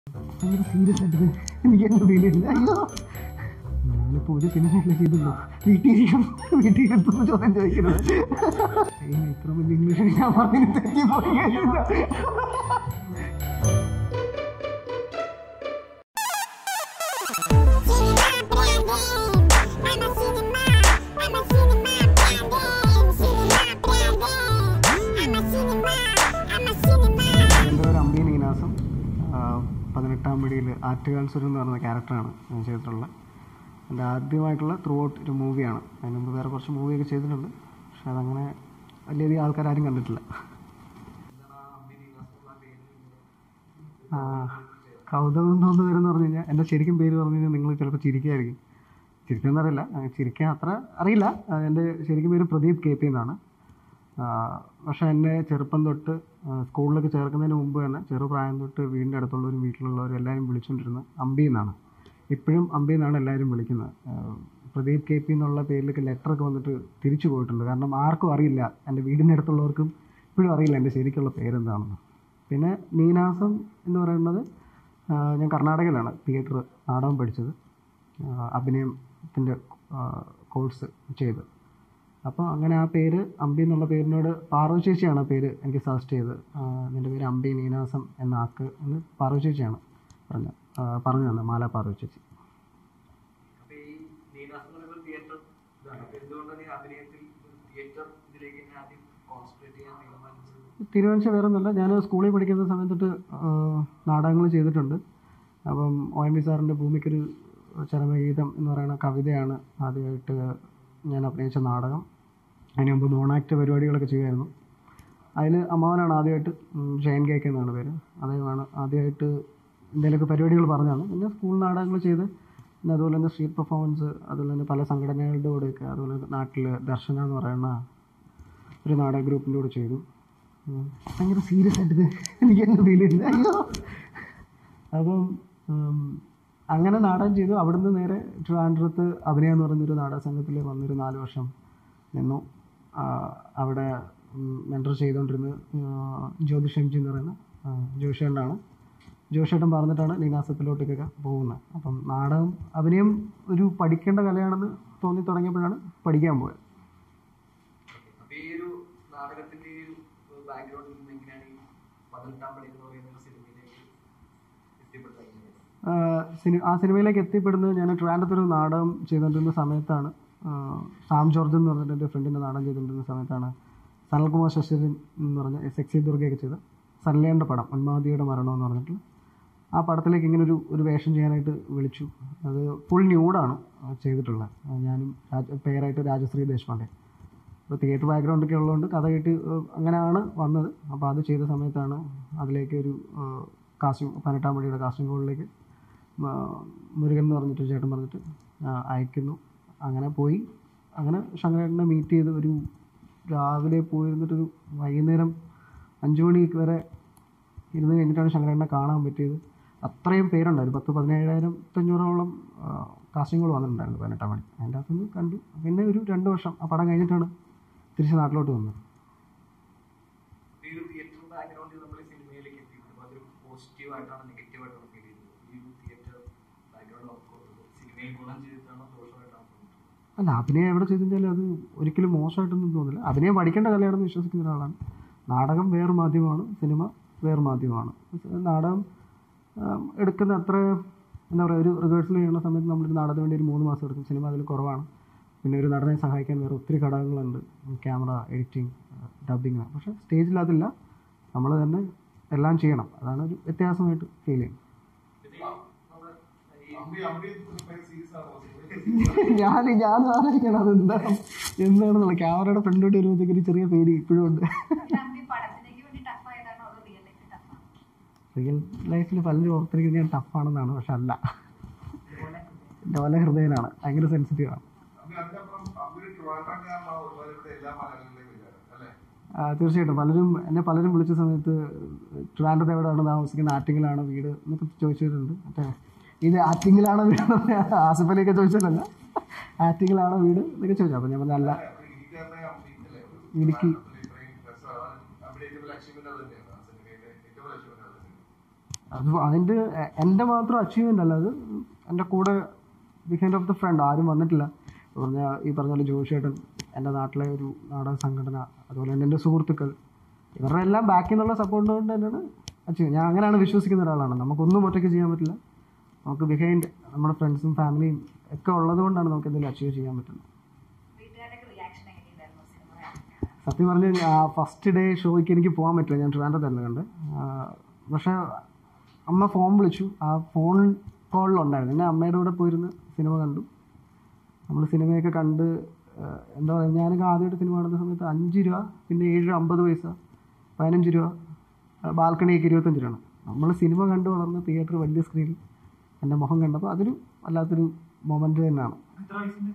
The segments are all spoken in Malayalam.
ഭയങ്കര സീരിയസ് ആയിട്ട് എനിക്ക് എന്നെ ഫീൽ ചെയ്യുന്നില്ല അയ്യോ ഞാനിപ്പോൾ ഒരു സിനിമയിലെ ചെയ്തുള്ളൂ വീട്ടിൽ വീട്ടിൽ എടുത്തൊന്ന് ചോദ്യം ചോദിക്കുന്നത് അയ്യോ, ഇത്ര വലിയ ഇംഗ്ലീഷ് ഞാൻ പറഞ്ഞു തെറ്റി പോയി കഴിഞ്ഞില്ല എൻ്റെ പേര് അമ്പി നീനാസം ആ, പതിനെട്ടാം പടിയിൽ ആറ്റുകാൽസുരം എന്ന് പറയുന്ന ക്യാരക്ടറാണ് ഞാൻ ചെയ്തിട്ടുള്ളത് എൻ്റെ ആദ്യമായിട്ടുള്ള ത്രൂ ഔട്ട് ഒരു മൂവിയാണ് അതിന് മുമ്പ് വേറെ കുറച്ച് മൂവിയൊക്കെ ചെയ്തിട്ടുണ്ട് പക്ഷെ അതങ്ങനെ വലിയധികം ആൾക്കാരും കണ്ടിട്ടില്ല ആ കൗതുകം തോന്നുന്നു വരുന്ന പറഞ്ഞു കഴിഞ്ഞാൽ എൻ്റെ ശരിക്കും പേര് പറഞ്ഞു കഴിഞ്ഞാൽ നിങ്ങൾ ചിലപ്പോൾ ചിരിക്കുമായിരിക്കും ചിരിക്കുമെന്ന് അറിയില്ല ആ, ചിരിക്കാൻ അത്ര അറിയില്ല ആ, എൻ്റെ ശരിക്കും പേര് പ്രദീപ് കെ പി എന്നാണ് ആ, പക്ഷെ എന്നെ ചെറുപ്പം തൊട്ട് ആ, സ്കൂളിലൊക്കെ ചേർക്കുന്നതിന് മുമ്പ് തന്നെ ചെറുപ്രായം തൊട്ട് വീടിൻ്റെ അടുത്തുള്ളവരും വീട്ടിലുള്ളവരും എല്ലാവരും വിളിച്ചുകൊണ്ടിരുന്നത് അമ്പി എന്നാണ് ഇപ്പോഴും അമ്പി എന്നാണ് എല്ലാവരും വിളിക്കുന്നത് ആ, പ്രദീപ് കെ പി എന്നുള്ള പേരിലൊക്കെ ലെറ്ററൊക്കെ വന്നിട്ട് തിരിച്ചു പോയിട്ടുണ്ട് കാരണം ആർക്കും അറിയില്ല എൻ്റെ വീടിൻ്റെ അടുത്തുള്ളവർക്കും ഇപ്പോഴും അറിയില്ല എൻ്റെ ശരിക്കുള്ള പേരെന്താണെന്ന് പിന്നെ നീനാസം എന്ന് പറയുന്നത് ആ, ഞാൻ കർണാടകയിലാണ് തിയേറ്റർ നാടകം പഠിച്ചത് ആ, അഭിനയത്തിൻ്റെ കോഴ്സ് ചെയ്ത് അപ്പോൾ അങ്ങനെ ആ പേര് അമ്പി എന്നുള്ള പേരിനോട് പാർവതി ചേച്ചിയാണ് ആ പേര് എനിക്ക് സജസ്റ്റ് ചെയ്തത് ആ, നിൻ്റെ പേര് അമ്പി നീനാസം എന്ന ആക്ക് എന്ന് പാർവതി ചേച്ചിയാണ് പറഞ്ഞത് ആ, പറഞ്ഞു തന്നെ മാല പാർവതി ചേച്ചി അപ്പൊ ഈ നീനാസ് എന്ന് പറയുമ്പോൾ തിയേറ്റർ ഇതാണ് അപ്പൊ എന്തുകൊണ്ടാണ് ഈ അഭിനയത്തിൽ തിയേറ്റർ ഇതിലേക്ക് തന്നെ ആദ്യം കോൺസെൻട്രേറ്റ് ചെയ്യാൻ തീരുമാനിച്ചത് തീരുമാനിച്ച വേറെ ഒന്നുമല്ല ഞാൻ സ്കൂളിൽ പഠിക്കുന്ന സമയത്തൊട്ട് നാടകങ്ങൾ ചെയ്തിട്ടുണ്ട് അപ്പം ഒ എം വി സാറിൻ്റെ ഭൂമിക്കൊരു ചരമഗീതം എന്ന് പറയുന്ന കവിതയാണ് ആദ്യമായിട്ട് ഞാൻ അഭിനയിച്ച നാടകം അതിന് മുമ്പ് നോൺ ആക്ട് പരിപാടികളൊക്കെ ചെയ്യുമായിരുന്നു അതിൽ അമ്മാവനാണ് ആദ്യമായിട്ട് ഉം, ഷൈൻ കേക്ക് എന്നാണ് പേര് അദ്ദേഹമാണ് ആദ്യമായിട്ട് എന്തെങ്കിലുമൊക്കെ പരിപാടികൾ പറഞ്ഞതാണ് പിന്നെ സ്കൂൾ നാടകങ്ങൾ ചെയ്ത് പിന്നെ അതുപോലെ തന്നെ സ്ട്രീറ്റ് പെർഫോമൻസ് അതുപോലെ തന്നെ പല സംഘടനകളുടെ കൂടെയൊക്കെ അതുപോലെ നാട്ടിൽ ദർശന എന്ന് പറയുന്ന ഒരു നാടക ഗ്രൂപ്പിൻ്റെ കൂടെ ചെയ്തു ഉം. ഭയങ്കര സീരിയസ് ആയിട്ട് എനിക്ക് എന്നെ ഫീൽ ചെയ്യുന്നത് അയ്യോ അപ്പം ഉം, അങ്ങനെ നാടകം ചെയ്തു അവിടുന്ന് നേരെ ട്രിവാൻഡ്രത്ത് അഭിനയം എന്ന് പറഞ്ഞൊരു നാടക സംഘത്തിൽ വന്നൊരു നാല് വർഷം നിന്നു ആ, അവിടെ മെൻറ്റർ ചെയ്തുകൊണ്ടിരുന്നത് ജ്യോതിഷ് എം ജി എന്ന് പറയുന്ന ജോഷേട്ടനാണ് ജോഷേട്ടൻ പറഞ്ഞിട്ടാണ് നീനാസത്തിലോട്ടേക്കൊക്കെ പോകുന്നത് അപ്പം നാടകം അഭിനയം ഒരു പഠിക്കേണ്ട കലയാണെന്ന് തോന്നി തുടങ്ങിയപ്പോഴാണ് പഠിക്കാൻ പോയത് അപ്പൊ ഈ ഒരു നാടകത്തിന്റെ ഈ ഒരു ബാക്ക്ഗ്രൗണ്ടിൽ നിന്ന് എങ്ങനെയാണ് ഈ പതിനെട്ടാം പടി എന്ന് പറയുന്ന ഒരു സിനിമയിലേക്ക് എത്തിപ്പെട്ടത് എങ്ങനെയാണ്? ആഹ് സിനി ആ സിനിമയിലേക്ക് എത്തിപ്പെടുന്നത് ഞാൻ ട്രിവാൻഡ്രത്ത് ഒരു നാടകം ചെയ്തുകൊണ്ടിരുന്ന സമയത്താണ് ആഹ് സാം ജോർജ് എന്ന് പറഞ്ഞിട്ട് എൻ്റെ ഫ്രണ്ടിൻ്റെ നാടകം ചെയ്തുകൊണ്ടിരുന്ന സമയത്താണ് സനൽകുമാർ ശശിധരൻ എന്ന് പറഞ്ഞ സെക്സി ദുർഗയൊക്കെ ചെയ്ത് സൺലേൻ്റെ പടം ഉന്മാദിയുടെ മരണം എന്ന് പറഞ്ഞിട്ട് ആ പടത്തിലേക്ക് ഇങ്ങനെ ഒരു ഒരു വേഷം ചെയ്യാനായിട്ട് വിളിച്ചു അത് ഫുൾ ന്യൂഡാണ് ചെയ്തിട്ടുള്ളത് ആ ഞാനും രാജ പേരായിട്ട് രാജശ്രീ ദേശ്പാണ്ഡെ അപ്പോൾ തിയേറ്റർ ബാക്ക്ഗ്രൗണ്ടൊക്കെ ഉള്ളതുകൊണ്ട് കഥ കേട്ട് ഏഹ്, അങ്ങനെയാണ് വന്നത് അപ്പോൾ അത് ചെയ്ത സമയത്താണ് അതിലേക്ക് ഒരു കാസ്റ്റിംഗ് പതിനെട്ടാം മണിയുടെ കാസ്റ്റിംഗ് കോളിലേക്ക് മുരുകൻ എന്ന് പറഞ്ഞിട്ട് ചേട്ടൻ പറഞ്ഞിട്ട് ആ, അയക്കുന്നു അങ്ങനെ പോയി അങ്ങനെ ശങ്കരേട്ടനെ മീറ്റ് ചെയ്ത് ഒരു രാവിലെ പോയിരുന്നിട്ടൊരു വൈകുന്നേരം അഞ്ച് മണി വരെ ഇരുന്ന് കഴിഞ്ഞിട്ടാണ് ശങ്കരേട്ടനെ കാണാൻ പറ്റിയത് അത്രയും പേരുണ്ടായിരുന്നു പത്ത് പതിനേഴായിരത്തഞ്ഞൂറോളം കാസ്റ്റിങ്ങുകൾ വന്നിട്ടുണ്ടായിരുന്നു പതിനെട്ടാം മണി അതിൻ്റെ അകത്തുനിന്ന് കണ്ടു പിന്നെ ഒരു രണ്ട് വർഷം ആ പടം കഴിഞ്ഞിട്ടാണ് തിരിച്ച് നാട്ടിലോട്ട് വന്നത് അപ്പൊ ഈ ഒരു തിയേറ്റർ ബാക്ക്ഗ്രൗണ്ടിൽ നമ്മൾ ഈ സിനിമയിലേക്ക് എത്തിയിട്ടുള്ളത് അതൊരു പോസിറ്റീവ് ആയിട്ടാണ് നെഗറ്റീവ് ആയിട്ടാണ് ഫീൽ ചെയ്തത് ഈ ഒരു തിയേറ്റർ ബാക്ക്ഗ്രൗണ്ട് നമുക്ക് സിനിമയിൽ ഗുണം ചെയ്തിട്ടാണോ ദോഷമായിട്ടാണോ തോന്നുന്നത് അല്ല അഭിനയം എവിടെ ചെയ്തിട്ടുണ്ടെങ്കിൽ അത് ഒരിക്കലും മോശമായിട്ടൊന്നും തോന്നില്ല അഭിനയം പഠിക്കേണ്ട കലയാണെന്ന് വിശ്വസിക്കുന്ന ഒരാളാണ് നാടകം വേറെ മാധ്യമമാണ് സിനിമ വേറെ മാധ്യമമാണ് നാടകം ആം, എടുക്കുന്ന അത്ര എന്താ പറയുക ഒരു റിഹേഴ്സൽ ചെയ്യുന്ന സമയത്ത് നമ്മളൊരു നാടകത്തിന് വേണ്ടി ഒരു മൂന്ന് മാസം എടുക്കും സിനിമ അതിൽ കുറവാണ് പിന്നെ ഒരു നടനെ സഹായിക്കാൻ വേറെ ഒത്തിരി ഘടകങ്ങളുണ്ട് ക്യാമറ എഡിറ്റിംഗ് ഡബിങ് പക്ഷേ സ്റ്റേജിൽ അതില്ല നമ്മൾ തന്നെ എല്ലാം ചെയ്യണം അതാണ് ഒരു വ്യത്യാസമായിട്ട് ഫീൽ ചെയ്യുന്നത് ഞാൻ ഞാൻ ആലോചിക്കണം അത് എന്താണ് എന്താണെന്നുള്ള ക്യാമറയുടെ ഫ്രണ്ടിലോട്ട് വരുമ്പോഴത്തേക്ക് ഒരു ചെറിയ പേടി ഇപ്പോഴും ഉണ്ട് ഈ പടത്തിലേക്ക് വേണ്ടി ടഫ് ആയതാണോ അതോ റിയൽ ലൈഫ് ടഫ് റിയൽ ലൈഫിൽ പലരും ഓർത്തിരിക്കുന്നത് ഞാൻ ടഫാണെന്നാണ് പക്ഷെ അല്ല ഡോല ഹൃദയനാണ് ഭയങ്കര സെൻസിറ്റീവ് ആണ് ആ, തീർച്ചയായിട്ടും പലരും എന്നെ പലരും വിളിച്ച സമയത്ത് ട്രിവാൻഡ്രത്ത് എവിടെയാണ് താമസിക്കുന്നത് ആറ്റിങ്ങിലാണ് വീട് എന്നൊക്കെ ചോദിച്ചിട്ടുണ്ട് മറ്റേ ഇത് ആറ്റിങ്ങിലാണോ വീട് ആസിഫലിയൊക്കെ ചോദിച്ചതല്ല ആറ്റിങ്ങിലാണോ വീട് എന്നൊക്കെ ചോദിച്ചു അപ്പോൾ ഞാൻ പറഞ്ഞ അല്ല ഇടുക്കി അത് അതിൻ്റെ എ- എൻ്റെ മാത്രം അച്ചീവ്മെൻ്റ് അല്ല അത് എൻ്റെ കൂടെ ബിഹൈൻഡ് ഓഫ് ദ ഫ്രണ്ട് ആരും വന്നിട്ടില്ല പറഞ്ഞ ഈ പറഞ്ഞ പോലെ ജോഷിയേട്ടൻ എൻ്റെ നാട്ടിലെ ഒരു നാടക സംഘടന അതുപോലെ തന്നെ എൻ്റെ സുഹൃത്തുക്കൾ ഇവരുടെ എല്ലാം ബാക്കിൽ നിന്നുള്ള സപ്പോർട്ട് കൊണ്ട് തന്നെയാണ് അച്ചീവ് ഞാൻ അങ്ങനെയാണ് വിശ്വസിക്കുന്ന ഒരാളാണ് നമുക്കൊന്നും ഒറ്റയ്ക്ക് ചെയ്യാൻ പറ്റില്ല നമുക്ക് ബിഹൈൻഡ് നമ്മുടെ ഫ്രണ്ട്സും ഫാമിലിയും ഒക്കെ ഉള്ളത് കൊണ്ടാണ് നമുക്ക് എന്തെങ്കിലും അച്ചീവ് ചെയ്യാൻ പറ്റുന്നത് വീട്ടുകാരുടെ റിയാക്ഷൻ എങ്ങനെയുണ്ടായിരുന്നു സിനിമ സത്യം പറഞ്ഞ് ആ ഫസ്റ്റ് ഡേ ഷോയ്ക്ക് എനിക്ക് പോകാൻ പറ്റില്ല ഞാൻ ട്രിവാൻഡ്രത്തായിരുന്നു കണ്ട് ആ, പക്ഷേ അമ്മ ഫോൺ വിളിച്ചു ആ ഫോൺ കോളിലുണ്ടായിരുന്നു എന്നെ അമ്മയുടെ കൂടെ പോയിരുന്ന് സിനിമ കണ്ടു നമ്മൾ സിനിമയൊക്കെ കണ്ട് ആ, എന്താ പറയുക ഞാനൊക്കെ ആദ്യമായിട്ട് സിനിമ കാണുന്ന സമയത്ത് അഞ്ച് രൂപ പിന്നെ ഏഴ് രൂപ അമ്പത് പൈസ പതിനഞ്ച് രൂപ ആ, ബാൽക്കണിയൊക്കെ ഇരുപത്തഞ്ച് രൂപയാണ് നമ്മൾ സിനിമ കണ്ട് വളർന്ന തിയേറ്റർ വലിയ സ്ക്രീനിൽ എൻ്റെ മുഖം കണ്ടപ്പോൾ അതൊരു വല്ലാത്തൊരു മൊമെൻ്റ് തന്നെയാണ് എത്ര വയസ്സിന്റെ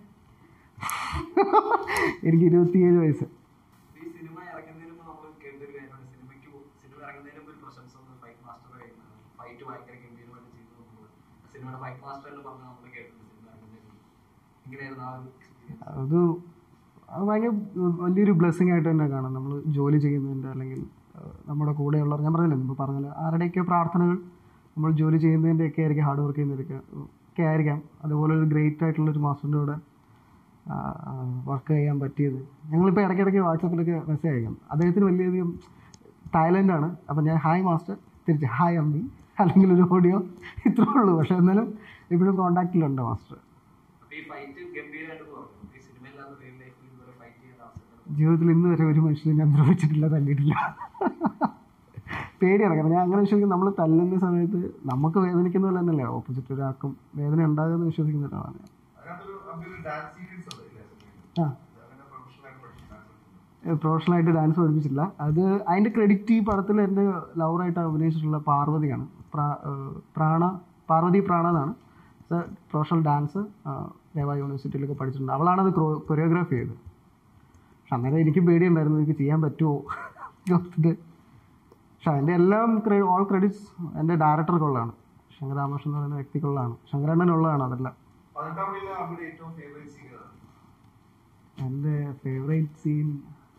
എനിക്ക് ഇരുപത്തിയേഴ് വയസ്സ് ഈ സിനിമ ഇറങ്ങുന്നതിന് മുമ്പ് നമ്മൾ കേട്ട ഒരു കാര്യമാണ് സിനിമയ്ക്ക് പോ- സിനിമ ഇറങ്ങുന്നതിന് മുമ്പ് ഒരു പ്രശംസ വന്നത് ഫൈറ്റ് മാസ്റ്ററുടെ കയ്യിലാണ് ഫൈറ്റ് ഭയങ്കര ഗംഭീരമായിട്ട് ചെയ്തു നമ്മൾ സിനിമയുടെ ഫൈറ്റ് മാസ്റ്റർ എന്ന് പറഞ്ഞ് നമ്മൾ കേട്ടിട്ടുണ്ട് സിനിമ ഇറങ്ങുന്നതിന് മുമ്പ് ഇങ്ങനെയായിരുന്നു ആ ഒരു എക്സ്പീരിയൻസ് അത് അത് ഭയങ്കര വലിയൊരു ബ്ലെസ്സിങ് ആയിട്ട് തന്നെ കാണാം നമ്മൾ ജോലി ചെയ്യുന്നതിൻ്റെ അല്ലെങ്കിൽ ഏഹ്, നമ്മുടെ കൂടെയുള്ളവർ ഞാൻ പറഞ്ഞില്ലേ മുമ്പ് പറഞ്ഞല്ലോ ആരുടെയൊക്കെ പ്രാർത്ഥനകൾ നമ്മൾ ജോലി ചെയ്യുന്നതിൻ്റെ ഒക്കെ ആയിരിക്കും ഹാർഡ് വർക്ക് ചെയ്യുന്നതൊക്കെ ഒക്കെ ആയിരിക്കാം അതുപോലെ ഒരു ഗ്രേറ്റ് ആയിട്ടുള്ളൊരു മാസ്റ്ററിൻ്റെ കൂടെ വർക്ക് ചെയ്യാൻ പറ്റിയത് ഞങ്ങളിപ്പോൾ ഇടയ്ക്കിടയ്ക്ക് വാട്സപ്പിലൊക്കെ മെസ്സേജ് അയക്കും അദ്ദേഹത്തിന് വലിയധികം തായ്ലൻഡാണ് അപ്പം ഞാൻ ഹായ് മാസ്റ്റർ തിരിച്ച് ഹായ് അമ്പി അല്ലെങ്കിൽ ഒരു ഓഡിയോ ഇത്രേ ഉള്ളൂ പക്ഷേ എന്നാലും ഇപ്പോഴും കോൺടാക്റ്റിലുണ്ട് മാസ്റ്റർ അപ്പൊ ഈ ഫൈറ്റ് ഗംഭീരമായിട്ട് പറഞ്ഞു ഈ സിനിമയില്ലാത്ത റിയൽ ലൈഫിൽ ഇതുവരെ ഫൈറ്റ് ചെയ്യുന്ന അവസരം ജീവിതത്തിൽ ഇന്ന് വരെ ഒരു മനുഷ്യനെ ഞാൻ ദ്രോഹിച്ചിട്ടില്ല തല്ലിയിട്ടില്ല പേടിയാണ് കാരണം ഞാൻ അങ്ങനെ വിശ്വസിക്കും നമ്മൾ തല്ലുന്ന സമയത്ത് നമുക്ക് വേദനിക്കുന്ന പോലെ തന്നെയല്ലേ ഓപ്പോസിറ്റ് ഒരാൾക്കും വേദന ഉണ്ടാകുമെന്ന് വിശ്വസിക്കുന്ന ഒരാളാണ് ഞാൻ. അതിനകത്തൊരു അങ്ങനൊരു ഡാൻസ് സീക്വൻസ് ഉണ്ട് ഇല്ലേ ആ അങ്ങനെ പ്രൊഫഷണലായിട്ട് പഠിച്ച ഡാൻസ് പ്രൊഫഷണലായിട്ട് ഡാൻസ് പഠിപ്പിച്ചിട്ടില്ല അത് അതിൻ്റെ ക്രെഡിറ്റ് ഈ പടത്തിൽ എൻ്റെ ലവറായിട്ട് അഭിനയിച്ചിട്ടുള്ള പാർവതിയാണ് പ്രാ- ഏഹ് പ്രാണ പാർവതി പ്രാണ എന്നാണ് പ്രൊഫഷണൽ ഡാൻസ് ദേവ യൂണിവേഴ്സിറ്റിയിലൊക്കെ പഠിച്ചിട്ടുണ്ട് അവളാണ് അത് കൊറിയോഗ്രാഫി ചെയ്തത് പക്ഷെ അന്നേരം എനിക്ക് പേടിയുണ്ടായിരുന്നു എനിക്ക് ചെയ്യാൻ പറ്റുമോ ഓർത്തിട്ട് പക്ഷെ അതിൻ്റെ എല്ലാം ഓൾ ക്രെഡിറ്റ്സ് എൻ്റെ ഡയറക്ടർക്കുള്ളതാണ് ശങ്കർ രാമകൃഷ്ണൻ എന്ന് പറയുന്ന വ്യക്തിക്കുള്ളതാണ് ശങ്കരണ്ണനുള്ളതാണ് അതെല്ലാം പതിനെട്ടാം മണിയിലെ അവിടെ ഏറ്റവും ഫേവറേറ്റ് സീൻ ഏതാണ് എൻ്റെ ഫേവറേറ്റ് സീൻ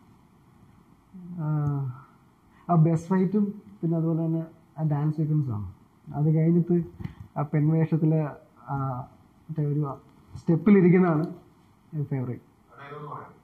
ആ ബെസ്റ്റ് ഫൈറ്റും പിന്നെ അതുപോലെ തന്നെ ആ ഡാൻസ് സീക്വൻസാണ് അത് കഴിഞ്ഞിട്ട് ആ പെൺവേഷത്തിൽ മറ്റേ ഒരു സ്റ്റെപ്പിലിരിക്കുന്നതാണ് ഫേവറേറ്റ് അതായത് ഒന്ന് പറയാം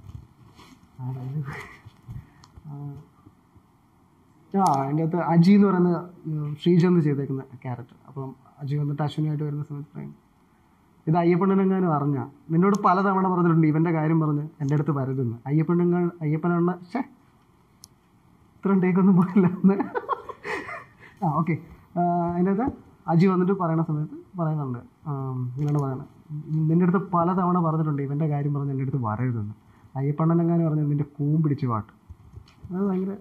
ആ അതിൻ്റെ അകത്ത് അജി എന്ന് പറയുന്ന ഉം, ശ്രീചന്ദ് ചെയ്തേക്കുന്ന ക്യാരക്ടർ അപ്പം അജി വന്നിട്ട് അശ്വിനായിട്ട് വരുന്ന സമയത്ത് പറയും ഇത് അയ്യപ്പണ്ണനെങ്ങാനും അറിഞ്ഞ നിന്നോട് പലതവണ പറഞ്ഞിട്ടുണ്ട് ഇവൻ്റെ കാര്യം പറഞ്ഞ് എൻ്റെ അടുത്ത് വരരുതെന്ന് അയ്യപ്പണ്ണങ്ങ അയ്യപ്പനെണ്ണ ഷേ ഇത്രയും ടേക്കൊന്നും പോയില്ല എന്ന് ആ ഓക്കെ അതിൻ്റെ അകത്ത് അജി വന്നിട്ട് പറയുന്ന സമയത്ത് പറയുന്നുണ്ട് ആം, ഇങ്ങനെ പറയണം നിൻ്റെ അടുത്ത് പലതവണ പറഞ്ഞിട്ടുണ്ട് ഇവൻ്റെ കാര്യം പറഞ്ഞ് എൻ്റെ അടുത്ത് വരരുതെന്ന് അയ്യപ്പണ്ണനെങ്ങാനും പറഞ്ഞ് നിൻ്റെ കൂം പിടിച്ച് പാട്ട് അത് ഭയങ്കര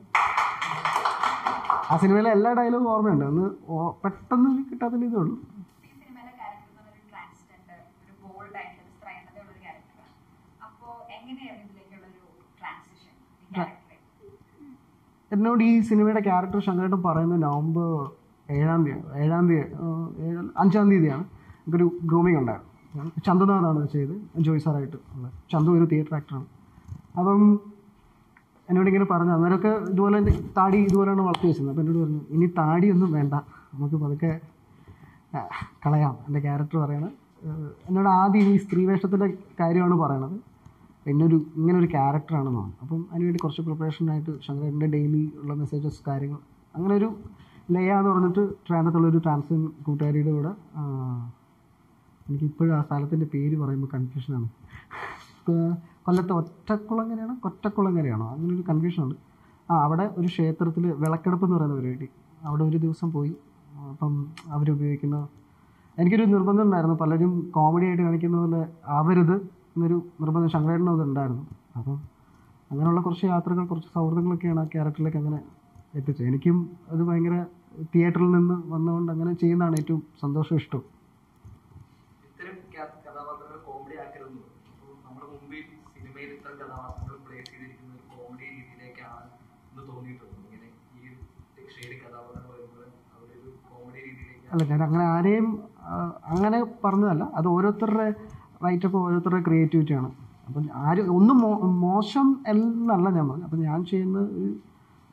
ആ സിനിമയിലെ എല്ലാ ഡയലോഗും ഓർമ്മയുണ്ട് ഒന്ന് ഓ- പെട്ടെന്ന് കിട്ടാത്തതിൻ്റെ ഇതേ ഉള്ളൂ ഈ സിനിമയിലെ ക്യാരക്ടർ എന്ന് പറഞ്ഞാൽ ഒരു ട്രാൻസ്ജെൻഡർ ഒരു ബോൾഡ് ആയിട്ടുള്ള ഒരു സ്ത്രൈണതയുള്ള ഒരു ക്യാരക്ടറാണ് അപ്പോ എങ്ങനെയായിരുന്നു ഇതിലേക്കുള്ള ഒരു ട്രാൻസിഷൻ ഈ ക്യാരക്ടറെ എന്നോട് ഈ സിനിമയുടെ ക്യാരക്ടർ ശങ്കരേട്ടൻ പറയുന്നത് നവംബർ ഏഴാം തീയതി ഏഴാം തീയതി ഏഹ്, ഏഴ് അഞ്ചാം തീയതിയാണ് എനിക്കൊരു ഗ്രൂമിങ് ഉണ്ടായിരുന്നു ഞാൻ ചന്തുനാഥാണ് ചെയ്ത് ജോയ് സാറായിട്ട് ഉള്ളത് ചന്തു ഒരു തിയേറ്റർ ആക്ടറാണ് അപ്പം എന്നോട് ഇങ്ങനെ പറഞ്ഞു അന്നേരമൊക്കെ ഇതുപോലെ തന്നെ താടി ഇതുപോലെയാണ് വളർത്തി വെച്ചത് അപ്പോൾ എന്നോട് പറഞ്ഞു ഇനി താടിയൊന്നും വേണ്ട നമുക്ക് പതുക്കെ ആ, കളയാം എൻ്റെ ക്യാരക്ടർ പറയണത് ഏഹ്, എന്നോട് ആദ്യം ഈ സ്ത്രീ വേഷത്തിൻ്റെ കാര്യമാണ് പറയണത് എന്നൊരു ഇങ്ങനെ ഒരു ക്യാരക്ടറാണെന്ന് പറഞ്ഞു അപ്പം അതിനുവേണ്ടി കുറച്ച് പ്രിപ്പറേഷനായിട്ട് ശങ്കരൻ്റെ ഡെയിലി ഉള്ള മെസ്സേജസ് കാര്യങ്ങൾ അങ്ങനെ ഒരു ലയ എന്ന് പറഞ്ഞിട്ട് ട്രാൻഡത്തുള്ളൊരു ട്രാൻസ്ജൻ കൂട്ടുകാരിയുടെ കൂടെ ആ, എനിക്കിപ്പോഴും ആ സ്ഥലത്തിൻ്റെ പേര് പറയുമ്പോൾ കൺഫ്യൂഷനാണ് കൊ- കൊല്ലത്തെ ഒറ്റക്കുളങ്ങരയാണോ കൊറ്റക്കുളങ്ങരയാണോ അങ്ങനെ ഒരു കൺഫ്യൂഷനുണ്ട് ആ അവിടെ ഒരു ക്ഷേത്രത്തിൽ വിളക്കെടുപ്പ് എന്ന് പറയുന്ന പരിപാടി അവിടെ ഒരു ദിവസം പോയി അപ്പം അവരുപയോഗിക്കുന്ന എനിക്കൊരു നിർബന്ധം ഉണ്ടായിരുന്നു പലരും കോമഡി ആയിട്ട് കാണിക്കുന്ന പോലെ ആവരുത് എന്നൊരു നിർബന്ധം ശങ്കരേട്ടനും അത് ഉണ്ടായിരുന്നു അപ്പം അങ്ങനെയുള്ള കുറച്ച് യാത്രകൾ കുറച്ച് സൗഹൃദങ്ങളൊക്കെയാണ് ആ ക്യാരക്ടറിലേക്ക് അങ്ങനെ എത്തിച്ചത് എനിക്കും അത് ഭയങ്കര തിയേറ്ററിൽ നിന്ന് വന്നുകൊണ്ട് അങ്ങനെ ചെയ്യുന്നതാണ് ഏറ്റവും സന്തോഷവും ഇഷ്ടവും ഇത്തരം ക- കഥാപാത്രങ്ങൾ കോമഡി ആക്കരുതെന്ന് അപ്പോൾ നമ്മുടെ മുമ്പിൽ സിനിമയിൽ ഇത്തരം കഥാപാത്രങ്ങൾ പ്ലേസ് ചെയ്തിരിക്കുന്ന ഒരു കോമഡി രീതിയിലേക്കാണ് എന്ന് തോന്നിയിട്ടുള്ളത് ഇങ്ങനെ ഈ ഷെയ്ഡ് കഥാപാത്രങ്ങൾ വരുമ്പോൾ അവരൊരു കോമഡി രീതിയിലേക്ക് അല്ല ഞാൻ അങ്ങനെ ആരെയും ആ, അങ്ങനെ പറഞ്ഞതല്ല അത് ഓരോരുത്തരുടെ റൈറ്റപ്പ് ഓരോരുത്തരുടെ ക്രിയേറ്റിവിറ്റിയാണ് അപ്പം ആരും ഒന്നും മോ മോശം എന്നല്ല ഞാൻ പറഞ്ഞത് അപ്പം ഞാൻ ചെയ്യുന്ന ഒരു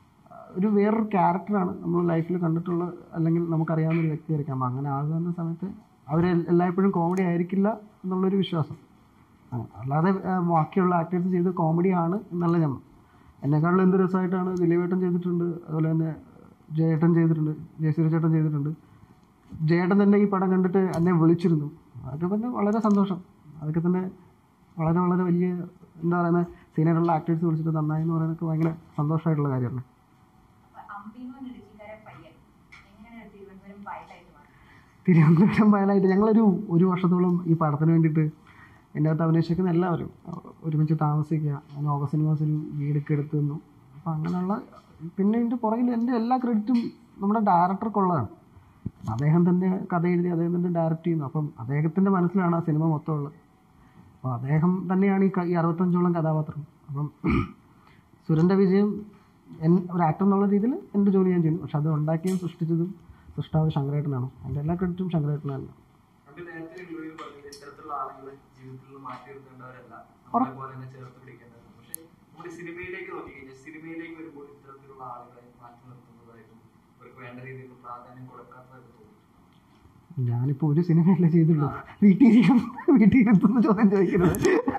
ഒരു വേറൊരു ക്യാരക്ടറാണ് നമ്മൾ ലൈഫിൽ കണ്ടിട്ടുള്ള അല്ലെങ്കിൽ നമുക്കറിയാവുന്ന ഒരു വ്യക്തിയായിരിക്കാം അപ്പം അങ്ങനെ ആകുന്ന സമയത്ത് അവർ എല്ലായ്പ്പോഴും കോമഡി ആയിരിക്കില്ല എന്നുള്ളൊരു വിശ്വാസം ആ, അല്ലാതെ ആ, ബാക്കിയുള്ള ആക്ടേഴ്സ് ചെയ്ത് കോമഡി ആണ് എന്നല്ല ഞാൻ എന്നെക്കാളും എന്ത് രസമായിട്ടാണ് ദിലീപേട്ടൻ ചെയ്തിട്ടുണ്ട് അതുപോലെ തന്നെ ജയേട്ടൻ ചെയ്തിട്ടുണ്ട് ജയസൂര്യ ചേട്ടൻ ചെയ്തിട്ടുണ്ട് ജയേട്ടൻ തന്നെ ഈ പടം കണ്ടിട്ട് എന്നെ വിളിച്ചിരുന്നു അതൊക്കെ തന്നെ വളരെ സന്തോഷം അതൊക്കെ തന്നെ വളരെ വളരെ വലിയ എന്താ പറയുന്നത് സീനിയറുള്ള ആക്ടേഴ്സ് വിളിച്ചിട്ട് നന്നായി എന്ന് പറയുന്നതൊക്കെ ഭയങ്കര സന്തോഷമായിട്ടുള്ള കാര്യമാണ് അപ്പൊ അമ്പിനു എന്ന രുചിക്കാരൻ പയ്യൻ എങ്ങനെയാണ് തിരുവനന്തപുരം വയലായിട്ട് മാറി തിരുവനന്തപുരം വയലായിട്ട് ഞങ്ങളൊരു ഒരു വർഷത്തോളം ഈ പടത്തിന് വേണ്ടിയിട്ട് എൻ്റെ അകത്ത് അഭിനയിച്ചിരിക്കുന്ന എല്ലാവരും അഹ് ഒരുമിച്ച് താമസിക്കുക ഞാൻ ഓഗ സിനിമാസിൽ വീടൊക്കെ എടുത്തു തന്നു അപ്പം അങ്ങനെയുള്ള പിന്നെ ഇതിൻ്റെ പുറകിൽ എൻ്റെ എല്ലാ ക്രെഡിറ്റും നമ്മുടെ ഡയറക്ടർക്കുള്ളതാണ് അദ്ദേഹം തന്നെ കഥ എഴുതി അദ്ദേഹം തന്നെ ഡയറക്റ്റ് ചെയ്യുന്നു അപ്പം അദ്ദേഹത്തിൻ്റെ മനസ്സിലാണ് ആ സിനിമ മൊത്തം ഉള്ളത് അപ്പോൾ അദ്ദേഹം തന്നെയാണ് ഈ ക- ഈ അറുപത്തഞ്ചോളം കഥാപാത്രം അപ്പം സുരൻ്റെ വിജയം എൻ ഒരു ആക്ടർ എന്നുള്ള രീതിയിൽ എൻ്റെ ജോലി ഞാൻ ചെയ്യുന്നു പക്ഷെ അത് ഉണ്ടാക്കിയും സൃഷ്ടിച്ചതും സൃഷ്ടാവ് ശങ്കരേട്ടനാണ് അതിൻ്റെ എല്ലാ ക്രെഡിറ്റും ശങ്കരേട്ടനാണ് നമുക്ക് നേരത്തെ ഇന്റർവ്യൂ പറഞ്ഞത് ഇത്തരത്തിലുള്ള ആളുകളെ ജീവിതത്തിൽ നിന്ന് മാറ്റി നിർത്തേണ്ടവരല്ല നമ്മളെ പോലെ തന്നെ ചേർത്ത് പിടിക്കേണ്ടത് പക്ഷേ നമ്മുടെ സിനിമയിലേക്ക് നോക്കിക്കഴിഞ്ഞാൽ സിനിമയിലേക്ക് വരുമ്പോൾ ഇത്തരത്തിലുള്ള ആളുകളെ മാറ്റി നിർത്തുന്നതായിട്ടും അവർക്ക് വേണ്ട രീതിയിൽ പ്രാധാന്യം കൊടുക്കാത്തതായിട്ട് തോന്നുന്നു ഞാനിപ്പോൾ ഒരു സിനിമയല്ലേ ചെയ്തുള്ളൂ വീട്ടിലിരിക്കും വീട്ടിലിരുത്തുന്ന ചോദ്യം ചോദിക്കുന്നത്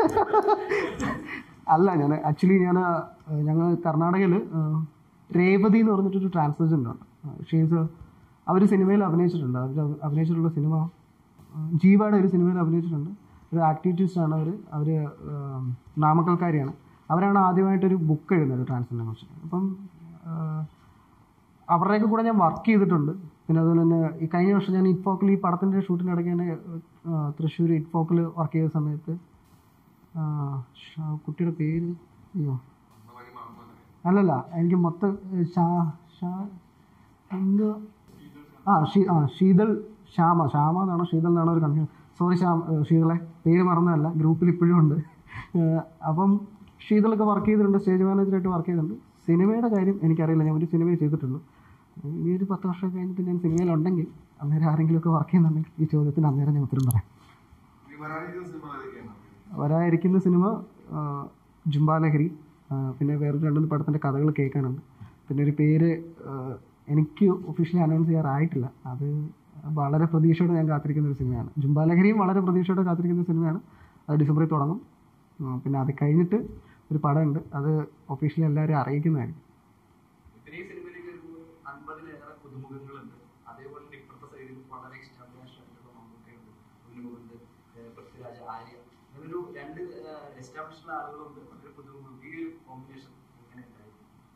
അല്ല ഞാൻ ആക്ച്വലി ഞാൻ ഞങ്ങൾ കർണാടകയിൽ രേവതി എന്ന് പറഞ്ഞിട്ടൊരു ട്രാൻസ്ജെൻഡർ ഉണ്ട് ഷീസ് അവർ സിനിമയിൽ അഭിനയിച്ചിട്ടുണ്ട് അവർ അഭിനയിച്ചിട്ടുള്ള സിനിമ ആ, ജീവയുടെ ഒരു സിനിമയിൽ അഭിനയിച്ചിട്ടുണ്ട് ഒരു ആക്ടിവിറ്റീസ്റ്റാണ് അവർ അവർ നാമക്കൽക്കാരിയാണ് അവരാണ് ആദ്യമായിട്ടൊരു ബുക്ക് എഴുതുന്നത് ട്രാൻസ്ജെൻഡറിനെ കുറിച്ച് അപ്പം ആ, അവരുടെയൊക്കെ കൂടെ ഞാൻ വർക്ക് ചെയ്തിട്ടുണ്ട് പിന്നെ അതുപോലെ തന്നെ ഈ കഴിഞ്ഞ വർഷം ഞാൻ ഇറ്റ്ഫോക്കിൽ ഈ പടത്തിൻ്റെ ഷൂട്ടിൻ്റെ ഇടയ്ക്ക് തന്നെ ആ, തൃശ്ശൂർ ഇറ്റ്ഫോക്കിൽ വർക്ക് ചെയ്ത സമയത്ത് ആ, ഷാ- കുട്ടിയുടെ പേര് അയ്യോ അല്ലല്ല എനിക്ക് മൊത്തം ഏ, ഷാ ഷാ എന്ത് ആ ഷീ ആ ശീതൾ ശ്യാമ ശ്യാമ എന്നാണോ ശീതൾ എന്നാണോ ഒരു കൺഫ്യൂഷൻ സോറി ശ്യാം ഏ, ശീതളെ പേര് മറന്നതല്ല ഗ്രൂപ്പിൽ ഇപ്പോഴും ഉണ്ട് ഏ, അപ്പം ശീതളൊക്കെ വർക്ക് ചെയ്തിട്ടുണ്ട് സ്റ്റേജ് മാനേജറായിട്ട് വർക്ക് ചെയ്തിട്ടുണ്ട് സിനിമയുടെ കാര്യം എനിക്കറിയില്ല ഞാൻ ഒരു സിനിമയെ ചെയ്തിട്ടുള്ളൂ ഇനി ഒരു പത്ത് വർഷം കഴിഞ്ഞിട്ട് ഞാൻ സിനിമയിലുണ്ടെങ്കിൽ അന്നേരം ആരെങ്കിലുമൊക്കെ വർക്ക് ചെയ്യുന്നുണ്ടെങ്കിൽ ഈ ചോദ്യത്തിന് അന്നേരം ഞാൻ ഉത്തരം പറയാം ഈ വരാനിരിക്കുന്ന സിനിമ ഏതൊക്കെയാണ് വരാനിരിക്കുന്ന സിനിമ ആ, ജുംബാലഹരി ആ, പിന്നെ വേറൊരു രണ്ട് മൂന്ന് പടത്തിൻ്റെ കഥകൾ കേൾക്കാനുണ്ട് പിന്നെ ഒരു പേര് ആ, എനിക്ക് ഒഫീഷ്യലി അനൗൺസ് ചെയ്യാറായിട്ടില്ല അത് വളരെ പ്രതീക്ഷയോടെ ഞാൻ കാത്തിരിക്കുന്ന ഒരു സിനിമയാണ് ജുംബാലഹരിയും വളരെ പ്രതീക്ഷയോടെ കാത്തിരിക്കുന്ന ഒരു സിനിമയാണ് അത് ഡിസംബറിൽ തുടങ്ങും ആ, പിന്നെ അത് കഴിഞ്ഞിട്ട് ഒരു പടമുണ്ട് അത് ഒഫീഷ്യലി എല്ലാവരും അറിയിക്കുന്നതായിരിക്കും പിന്നെ ഈ സിനിമയിലേക്ക് വരുമ്പോൾ അൻപതിലേറെ പുതുമുഖങ്ങളുണ്ട് അതേപോലെ തന്നെ ഇപ്പുറത്തെ സൈഡിൽ വളരെ എസ്റ്റാബ്ലിഷ് ആയിട്ടുള്ള മമ്മൂക്കയുണ്ട് ഉണ്ണിമുഖുണ്ട് പൃഥ്വിരാജ് ആര്യ അങ്ങനൊരു രണ്ട് എസ്റ്റാബ്ലിഷ് ആളുകളുണ്ട് ഒരു പുതുമുഖം ഈ ഒരു കോമ്പിനേഷൻ എങ്ങനെ ഉണ്ടായി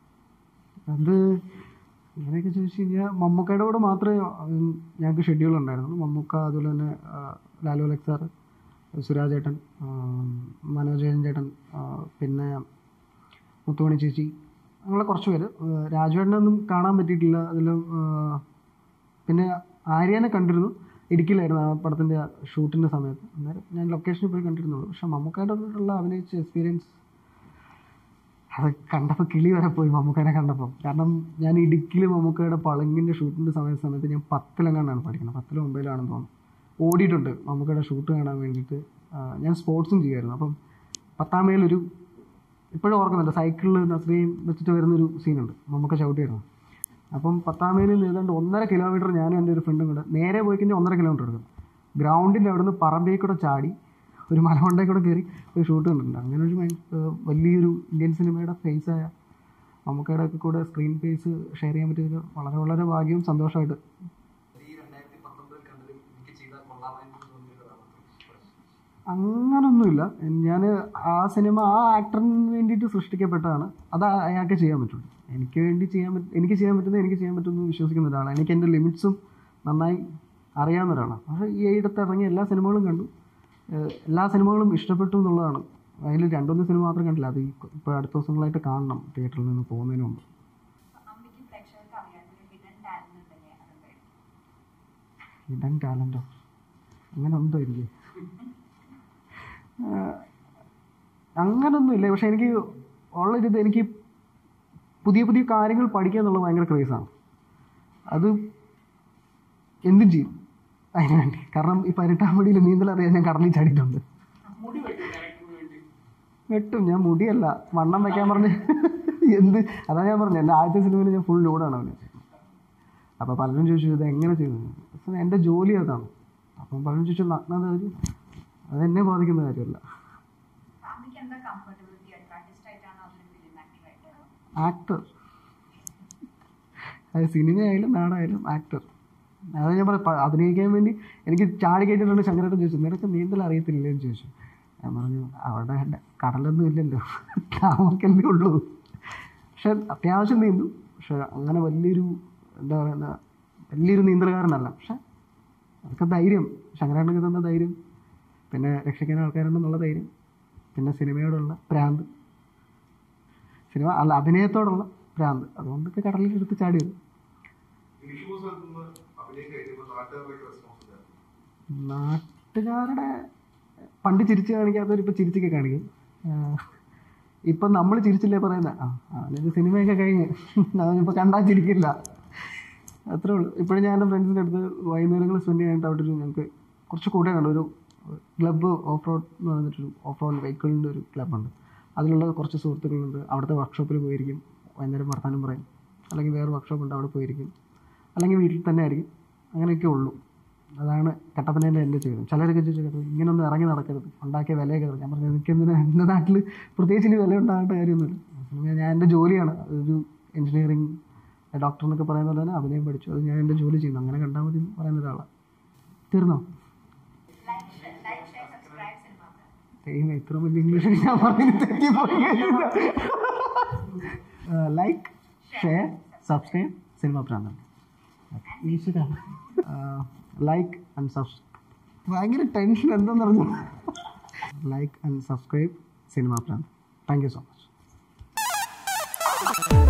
അത് അങ്ങനെയൊക്കെ ചോദിച്ചു കഴിഞ്ഞാൽ മമ്മൂക്കയുടെ കൂടെ മാത്രമേ ഉം, ഞങ്ങൾക്ക് ഷെഡ്യൂൾ ഉണ്ടായിരുന്നുള്ളൂ മമ്മൂക്ക അതുപോലെ തന്നെ ആ, ലാലു അലക്സ് സാർ സുരാജ് ചേട്ടൻ ആ, മനോജ് ജയൻ ചേട്ടൻ ആ, പിന്നെ മുത്തുമണി ചേച്ചി അങ്ങനെ കുറച്ച് പേര് ആ, രാജുവേട്ടനൊന്നും കാണാൻ പറ്റിയിട്ടില്ല അതിൽ പിന്നെ ആര്യനെ കണ്ടിരുന്നു ഇടുക്കിയിലായിരുന്നു ആ പടത്തിൻ്റെ ഷൂട്ടിൻ്റെ സമയത്ത് അന്നേരം ഞാൻ ലൊക്കേഷനിൽ പോയി കണ്ടിരുന്നുള്ളൂ പക്ഷെ മമ്മൂക്കയുടെ കൂടെയുള്ള അഭിനയിച്ച എക്സ്പീരിയൻസ് അത് കണ്ടപ്പോൾ കിളി വരെ പോയി മമ്മൂക്കനെ കണ്ടപ്പോൾ കാരണം ഞാൻ ഇടുക്കിയിൽ മമ്മൂക്കയുടെ പളങ്ങിൻ്റെ ഷൂട്ടിൻ്റെ സമയ സമയത്ത് ഞാൻ പത്തിലെങ്ങാണ്ടാണ് പഠിക്കുന്നത് പത്തിലോ ഒമ്പതിലാണെന്ന് തോന്നുന്നു ഓടിയിട്ടുണ്ട് മമ്മൂക്കയുടെ ഷൂട്ട് കാണാൻ വേണ്ടിയിട്ട് ആ, ഞാൻ സ്പോർട്സും ചെയ്യുമായിരുന്നു അപ്പം പത്താമയിലൊരു ഇപ്പോഴും ഓർക്കുന്നുണ്ട് സൈക്കിളിൽ നസ്രീം വെച്ചിട്ട് വരുന്നൊരു സീനുണ്ട് മമ്മൂക്ക ചവിട്ടി വരുന്നത് അപ്പം പത്താമയിൽ നിന്ന് ഏതാണ്ട് ഒന്നര കിലോമീറ്റർ ഞാനും എൻ്റെ ഒരു ഫ്രണ്ടും കൂടെ നേരെ പോയി കഴിഞ്ഞാൽ ഒന്നര കിലോമീറ്റർ എടുക്കും ഗ്രൗണ്ടിൻ്റെ അവിടെ നിന്ന് പറമ്പേൽ കൂടെ ചാടി ഒരു മലമണ്ടയിൽ കൂടെ കയറി ഒരു ഷൂട്ട് കണ്ടിട്ടുണ്ട് അങ്ങനെ ഒരു മൈ- ഏഹ് വലിയൊരു ഇന്ത്യൻ സിനിമയുടെ ഫേസായ മമ്മൂക്കയുടെ ഒക്കെ കൂടെ സ്ക്രീൻ ഫേസ് ഷെയർ ചെയ്യാൻ പറ്റിയത് വളരെ വളരെ ഭാഗ്യവും സന്തോഷമായിട്ട് ഈ രണ്ടായിരത്തി പത്തൊമ്പതിൽ കണ്ടതിൽ എനിക്ക് ചെയ്താൽ കൊള്ളാമായിരുന്നു തോന്നിയ കഥാപാത്രം അങ്ങനൊന്നുമില്ല ഞാൻ ആ സിനിമ ആ ആക്ടറിന് വേണ്ടിയിട്ട് സൃഷ്ടിക്കപ്പെട്ടതാണ് അത് അയാൾക്ക് ചെയ്യാൻ പറ്റുള്ളൂ എനിക്ക് വേണ്ടി ചെയ്യാൻ പറ്റും എനിക്ക് ചെയ്യാൻ പറ്റുന്നത് എനിക്ക് ചെയ്യാൻ പറ്റുമെന്ന് വിശ്വസിക്കുന്ന ഒരാളാണ് എനിക്ക് എൻ്റെ ലിമിറ്റ്സും നന്നായി അറിയാവുന്ന ഒരാളാണ് പക്ഷേ ഈ അടുത്ത് ഇറങ്ങിയ എല്ലാ സിനിമകളും കണ്ടു ഏഹ് എല്ലാ സിനിമകളും ഇഷ്ടപ്പെട്ടു എന്നുള്ളതാണ് അതിൽ രണ്ടൊന്ന് സിനിമ മാത്രം കണ്ടില്ല അത് ഇപ്പോൾ അടുത്ത ദിവസങ്ങളായിട്ട് കാണണം തിയേറ്ററിൽ നിന്ന് പോകുന്നതിന് മുമ്പ് അമ്മയ്ക്ക് പ്രേക്ഷകർക്ക് അറിയാത്തൊരു ഹിഡൻ ടാലന്റ് ഉണ്ടെങ്കിൽ അതെന്തായിരുന്നു ഹിഡൻ ടാലൻറ്റോ അങ്ങനെ ഉണ്ടോ എനിക്ക് അങ്ങനൊന്നുമില്ല പക്ഷെ എനിക്ക് ഉള്ളൊരിത് എനിക്ക് പുതിയ പുതിയ കാര്യങ്ങൾ പഠിക്കുക എന്നുള്ളത് ഭയങ്കര ക്രേസാണ് അത് എന്തും ചെയ്യും അതിന് വേണ്ടി കാരണം ഈ പതിനെട്ടാം മടിയിൽ നീന്തൽ അറിയാൻ ഞാൻ കടലിൽ ചാടിയിട്ടുണ്ട് മുടി വെക്കും ക്യാരക്ടറിന് വേണ്ടി വെട്ടും ഞാൻ മുടിയല്ല വണ്ണം വെക്കാൻ പറഞ്ഞ് എന്ത് അതാ ഞാൻ പറഞ്ഞു എൻ്റെ ആദ്യത്തെ സിനിമയിൽ ഞാൻ ഫുൾ ലോഡാണ് അവന് അപ്പോൾ പലരും ചോദിച്ചു ഇത് എങ്ങനെ ചെയ്തു പക്ഷേ എൻ്റെ ജോലി അതാണ് അപ്പം പലരും ചോദിച്ചു നഗ്നത ഒരു അതെന്നെ ബാധിക്കുന്ന കാര്യമല്ല ഫാമിലിക്ക് എന്താ കംഫർട്ടബിലിറ്റി ആയിട്ട് ആർട്ടിസ്റ്റ് ആയിട്ടാണോ അതിൽ ഫിലിം ആക്ടർ ആയിട്ടാണോ ആക്ടർ അത് സിനിമയായാലും നാടായാലും ആക്ടർ അത് ഞാൻ പറയാം പ- അഭിനയിക്കാൻ വേണ്ടി എനിക്ക് ചാടി കേട്ടിട്ടുണ്ട് ശങ്കരേട്ടൻ ചോദിച്ചു നിനക്ക് നീന്തൽ അറിയത്തില്ലേ എന്ന് ചോദിച്ചു ഞാൻ പറഞ്ഞു അവിടെ ഡ- കടലൊന്നും ഇല്ലല്ലോ നമുക്കല്ലേ ഉള്ളൂ പക്ഷെ അത്യാവശ്യം നീന്തും പക്ഷെ അങ്ങനെ വലിയൊരു എന്താ പറയുന്ന വലിയൊരു നീന്തലുകാരനല്ല പക്ഷെ അതൊക്കെ ധൈര്യം ശങ്കരേട്ടനൊക്കെ തന്ന ധൈര്യം പിന്നെ രക്ഷിക്കാൻ ആൾക്കാരുണ്ടെന്നുള്ള ധൈര്യം പിന്നെ സിനിമയോടുള്ള പ്രാന്ത് സിനിമ അല്ല അഭിനയത്തോടുള്ള ഭ്രാന്ത് അതുകൊണ്ടൊക്കെ കടലിൽ എടുത്ത് ചാടിയത് ഇനിഷ്യൽ സ്ഥലത്ത് നിന്ന് അഭിനയം കഴിഞ്ഞപ്പോൾ നാട്ടുകാരുടെ റെസ്പോൺസ് ഉണ്ടായിരുന്നു നാട്ടുകാരുടെ പണ്ട് ചിരിച്ച് കാണിക്കാത്തവർ ഇപ്പം ചിരിച്ചൊക്കെ കാണിക്കും ആഹ് ഇപ്പം നമ്മൾ ചിരിച്ചില്ലേ പറയുന്നത് ആ അവനൊരു സിനിമയൊക്കെ കഴിഞ്ഞ് അവനിപ്പോൾ കണ്ടാൽ ചിരിക്കില്ല അത്രേ ഉള്ളൂ ഇപ്പോഴും ഞാൻ എൻ്റെ ഫ്രണ്ട്സിൻ്റെ അടുത്ത് വൈകുന്നേരങ്ങൾ സ്പെൻഡ് ചെയ്യാനായിട്ട് അവിടെ ഒരു ഞങ്ങൾക്ക് കുറച്ച് കൂടെയാണ് ഒരു ക്ലബ്ബ് ഓഫ് റോഡ് എന്ന് പറഞ്ഞിട്ടൊരു ഓഫ് റോഡ് വെഹിക്കിളിൻ്റെ ഒരു ക്ലബ്ബുണ്ട് അതിലുള്ള കുറച്ച് സുഹൃത്തുക്കളുണ്ട് അവിടുത്തെ വർക്ക്ഷോപ്പിൽ പോയിരിക്കും വൈകുന്നേരം വർത്താനം പറയും അല്ലെങ്കിൽ വേറെ വർക്ക്ഷോപ്പ് ഉണ്ട് അവിടെ പോയിരിക്കും അല്ലെങ്കിൽ വീട്ടിൽ തന്നെ ആയിരിക്കും അങ്ങനെയൊക്കെ ഉള്ളൂ അതാണ് കട്ടപ്പനേൻ്റെ എൻ്റെ ജീവിതം ചിലരൊക്കെ ചോദിച്ചു ഇങ്ങനൊന്നും ഇറങ്ങി നടക്കരുത് ഉണ്ടാക്കിയ വിലയൊക്കെ തരും." ഞാൻ പറഞ്ഞു എനിക്കെന്തിനാ എൻ്റെ നാട്ടിൽ പ്രത്യേകിച്ച് ഇനി വില ഉണ്ടാകേണ്ട കാര്യമൊന്നുമില്ല അതേസമയം ഞാൻ എൻ്റെ ജോലിയാണ് ഒരു എഞ്ചിനീയറിങ് ഡോക്ടർ എന്നൊക്കെ പറയുന്ന പോലെ തന്നെ അഭിനയം പഠിച്ചു അത് ഞാൻ എൻ്റെ ജോലി ചെയ്യുന്നു അങ്ങനെ കണ്ടാൽ മതി എന്ന് പറയുന്ന ഒരാളാണ് തീർന്നോ like like share subscribe cinema ദൈവം ഇത്ര വലിയ ഇംഗ്ലീഷ് ഞാൻ പറഞ്ഞു തെറ്റിപ്പോയി ലൈക്ക് ഷെയർ സബ്സ്ക്രൈബ് സിനിമ പ്രാന്തം ഈശ്വര ലൈക്ക് ആൻഡ് സബ്സ് ഭയങ്കര ടെൻഷൻ എന്താണെന്ന് പറഞ്ഞു ലൈക്ക് ആൻഡ് സബ്സ്ക്രൈബ് സിനിമ പ്രാന്തം താങ്ക് യു സോ മച്ച്